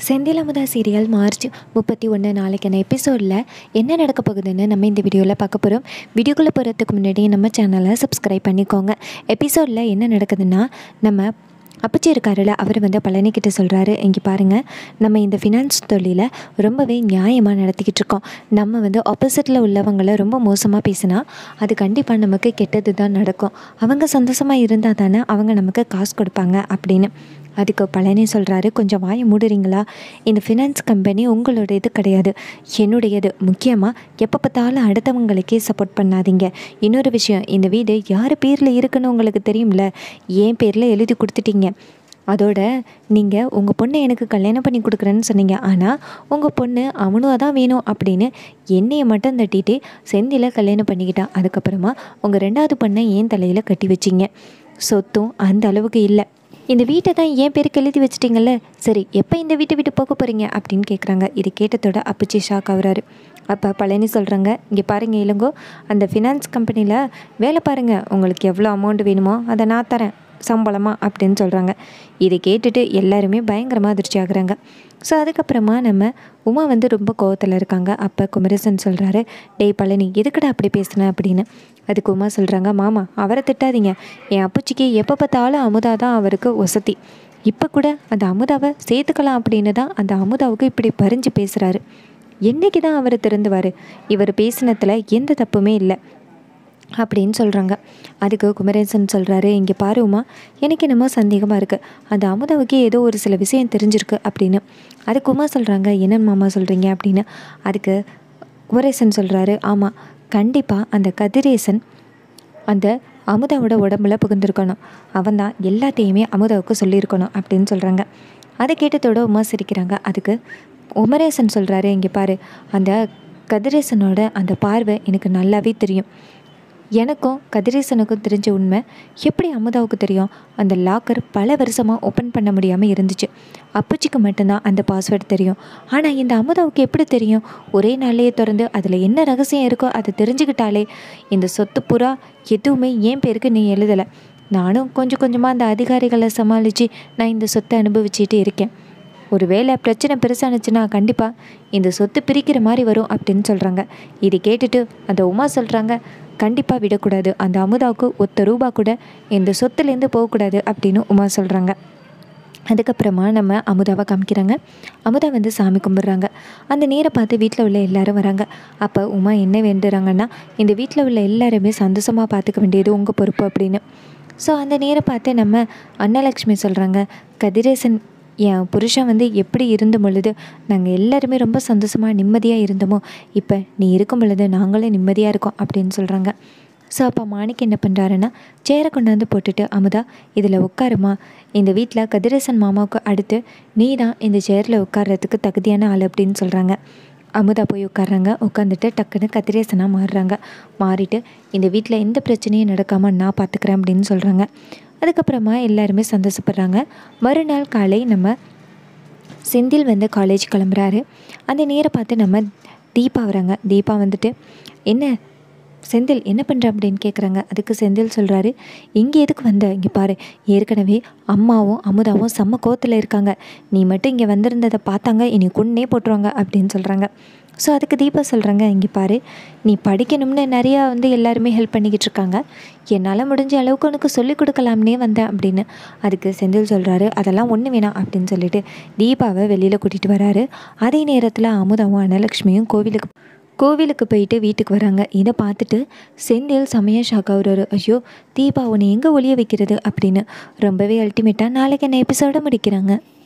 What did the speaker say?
Senthil Amudha serial March முப்பத்தி ஒன்று நாளைக்கான எபிசோடில் என்ன நடக்க போகுதுன்னு நம்ம இந்த வீடியோவில் பார்க்க போகிறோம் வீடியோக்குள்ளே போகிறதுக்கு முன்னாடி நம்ம சேனலை சப்ஸ்கிரைப் பண்ணிக்கோங்க எபிசோடில் என்ன நடக்குதுன்னா நம்ம அப்பச்சி இருக்காருல்ல அவர் வந்து பழனிக்கிட்ட சொல்கிறாரு இங்கே பாருங்கள் நம்ம இந்த ஃபினான்ஸ் தொழிலை ரொம்பவே நியாயமாக நடத்திக்கிட்டு இருக்கோம் நம்ம வந்து ஆப்போசிட்டில் உள்ளவங்களை ரொம்ப மோசமாக பேசினா அது கண்டிப்பாக நமக்கு கெட்டது தான் நடக்கும் அவங்க சந்தோஷமாக இருந்தால் தானே அவங்க நமக்கு காசு கொடுப்பாங்க அப்படின்னு அதுக்கு பழனி சொல்கிறாரு கொஞ்சம் வாயை மூடுறீங்களா இந்த ஃபினான்ஸ் கம்பெனி உங்களோட இது கிடையாது என்னுடையது முக்கியமாக எப்போ பார்த்தாலும் அடுத்தவங்களுக்கே சப்போர்ட் பண்ணாதீங்க இன்னொரு விஷயம் இந்த வீடு யார் பேரில் இருக்குன்னு உங்களுக்கு தெரியும்ல என் பேரில் எழுதி கொடுத்துட்டீங்க அதோட நீங்கள் உங்கள் பொண்ணை எனக்கு கல்யாணம் பண்ணி கொடுக்குறேன்னு சொன்னீங்க ஆனால் உங்கள் பொண்ணு அவனுவா தான் வேணும் அப்படின்னு என்னையை மட்டும் தட்டிட்டு செந்தில கல்யாணம் பண்ணிக்கிட்டான் அதுக்கப்புறமா உங்கள் ரெண்டாவது பொண்ணை ஏன் தலையில் கட்டி வச்சிங்க சொத்தும் அந்த அளவுக்கு இல்லை இந்த வீட்டை தான் ஏன் பேருக்கு எழுதி வச்சிட்டிங்கல்ல சரி எப்போ இந்த வீட்டை விட்டு போக போகிறீங்க அப்படின்னு கேட்குறாங்க இது கேட்டதோட அப்பச்சி ஷாக் ஆகுறாரு அப்போ பழனி சொல்கிறாங்க இங்கே பாருங்க இளங்கோ அந்த ஃபினான்ஸ் கம்பெனியில் வேலை பாருங்கள் உங்களுக்கு எவ்வளோ அமௌண்ட் வேணுமோ அதை நான் தரேன் சம்பளமா அப்படின்னு சொல்கிறாங்க இதை கேட்டுட்டு எல்லாருமே பயங்கரமாக அதிர்ச்சி ஆகுறாங்க ஸோ அதுக்கப்புறமா நம்ம உமா வந்து ரொம்ப கோவத்தில் இருக்காங்க அப்போ குமரேசன் சொல்கிறாரு டேய் பழனி எதுக்குடா அப்படி பேசுன அப்படின்னு அதுக்கு உமா சொல்கிறாங்க மாமா அவரை திட்டாதீங்க என் அப்பச்சிக்கு எப்போ பார்த்தாலும் அமுதா தான் அவருக்கு வசதி இப்போ கூட அந்த அமுதாவை சேர்த்துக்கலாம் அப்படின்னு தான் அந்த அமுதாவுக்கு இப்படி பறிஞ்சு பேசுகிறாரு என்றைக்கு தான் அவர் திருந்துவார் இவர் பேசினத்தில் எந்த தப்புமே இல்லை அப்படின்னு சொல்கிறாங்க அதுக்கு குமரேசன் சொல்கிறாரு இங்கே பாரு உமா எனக்கு என்னமோ சந்தேகமாக இருக்குது அந்த அமுதாவுக்கு ஏதோ ஒரு சில விஷயம் தெரிஞ்சிருக்கு அப்படின்னு அதுக்கு உமா சொல்கிறாங்க என்னன்னு மாமா சொல்கிறீங்க அப்படின்னு அதுக்கு குமரேசன் சொல்கிறாரு ஆமாம் கண்டிப்பாக அந்த கதிரேசன் அந்த அமுதாவோட உடம்புல புகுந்திருக்கணும் அவன் தான் எல்லாத்தையுமே அமுதாவுக்கு சொல்லியிருக்கணும் அப்படின்னு சொல்கிறாங்க அதை கேட்டதோட உமா சிரிக்கிறாங்க அதுக்கு உமரேசன் சொல்கிறாரு இங்கே பாரு அந்த கதிரேசனோட அந்த பார்வை எனக்கு நல்லாவே தெரியும் எனக்கும் கதிரேசனுக்கும் தெரிஞ்ச உண்மை எப்படி அமுதாவுக்கு தெரியும் அந்த லாக்கர் பல வருஷமாக ஓப்பன் பண்ண முடியாமல் இருந்துச்சு அப்பச்சிக்கு மட்டும்தான் அந்த பாஸ்வேர்டு தெரியும் ஆனால் இந்த அமுதாவுக்கு எப்படி தெரியும் ஒரே நாள்லேயே திறந்து அதில் என்ன ரகசியம் இருக்கோ அதை தெரிஞ்சுக்கிட்டாலே இந்த சொத்து புறா எதுவுமே என் பேருக்கு நீ எழுதலை நானும் கொஞ்சம் கொஞ்சமாக அந்த அதிகாரிகளை சமாளித்து நான் இந்த சொத்தை அனுபவிச்சுட்டு இருக்கேன் ஒரு வேளை பிரச்சனை பெருசானுச்சுன்னா கண்டிப்பாக இந்த சொத்து பிரிக்கிற மாதிரி வரும் அப்படின்னு சொல்கிறாங்க இது கேட்டுட்டு அந்த உமா சொல்கிறாங்க கண்டிப்பாக விடக்கூடாது அந்த அமுதாவுக்கு ஒத்த ரூபா கூட இந்த சொத்துலேருந்து போகக்கூடாது அப்படின்னு உமா சொல்கிறாங்க அதுக்கப்புறமா நம்ம அமுதாவை காமிக்கிறாங்க அமுதா வந்து சாமி கும்பிட்றாங்க அந்த நேரை பார்த்து வீட்டில் உள்ள எல்லாரும் வராங்க அப்போ உமா என்ன வேண்டுறாங்கன்னா இந்த வீட்டில் உள்ள எல்லாருமே சந்தோஷமாக பார்த்துக்க வேண்டியது உங்கள் பொறுப்பு அப்படின்னு ஸோ அந்த நேரை பார்த்து நம்ம அன்னலக்ஷ்மி சொல்கிறாங்க கதிரேசன் என் புருஷன் வந்து எப்படி இருந்த பொழுது நாங்கள் எல்லாருமே ரொம்ப சந்தோஷமாக நிம்மதியாக இருந்தோமோ இப்போ நீ இருக்கும் பொழுது நாங்களும் நிம்மதியாக இருக்கோம் அப்படின்னு சொல்கிறாங்க ஸோ அப்போ மாணிக் என்ன பண்ணுறாருன்னா சேரை கொண்டாந்து போட்டுட்டு அமுதா இதில் உட்காருமா இந்த வீட்டில் கதிரேசன் மாமாவுக்கு அடுத்து நீ தான் இந்த சேரில் உட்கார்றதுக்கு தகுதியான ஆள் அப்படின்னு சொல்கிறாங்க அமுதா போய் உட்கார்றாங்க உட்காந்துட்டு டக்குன்னு கதிரேசனாக மாறுறாங்க மாறிட்டு இந்த வீட்டில் எந்த பிரச்சனையும் நடக்காமல் நான் பார்த்துக்கிறேன் அப்படின்னு சொல்கிறாங்க அதுக்கப்புறமா எல்லாருமே சந்தோஷப்படுறாங்க மறுநாள் காலை நம்ம செந்தில் வந்து காலேஜ் கிளம்புறாரு அந்த நேரை பார்த்து நம்ம தீபா வராங்க தீபா வந்துட்டு என்ன செந்தில் என்ன பண்ணுற அப்படின்னு கேட்குறாங்க அதுக்கு செந்தில் சொல்கிறாரு இங்கே எதுக்கு வந்த இங்கே பாரு ஏற்கனவே அம்மாவும் அமுதாவும் செம்ம கோத்தில் இருக்காங்க நீ மட்டும் இங்கே வந்திருந்ததை பார்த்தாங்க இனி கொன்னே போட்டுருவாங்க அப்படின்னு சொல்கிறாங்க ஸோ அதுக்கு தீபா சொல்கிறாங்க இங்கே பாரு நீ படிக்கணும்னு நிறையா வந்து எல்லாருமே ஹெல்ப் பண்ணிக்கிட்டு இருக்காங்க என்னால் முடிஞ்ச அளவுக்கு உனக்கு சொல்லிக் கொடுக்கலாம்னே வந்தேன் அப்படின்னு அதுக்கு செந்தில் சொல்கிறாரு அதெல்லாம் ஒன்று வேணாம் அப்படின்னு சொல்லிட்டு தீபாவை வெளியில் கூட்டிகிட்டு வராரு அதே நேரத்தில் அமுதாவும் அனலக்ஷ்மியும் கோவிலுக்கு கோவிலுக்கு போயிட்டு வீட்டுக்கு வராங்க இதை பார்த்துட்டு செந்தில் செமையாக ஷாக் ஆகுறாரு ஐயோ தீபா உன்னை எங்கே ஒளிய வைக்கிறது அப்படின்னு ரொம்பவே அல்டிமேட்டாக நாளைக்கு என்ன எபிசோட முடிக்கிறாங்க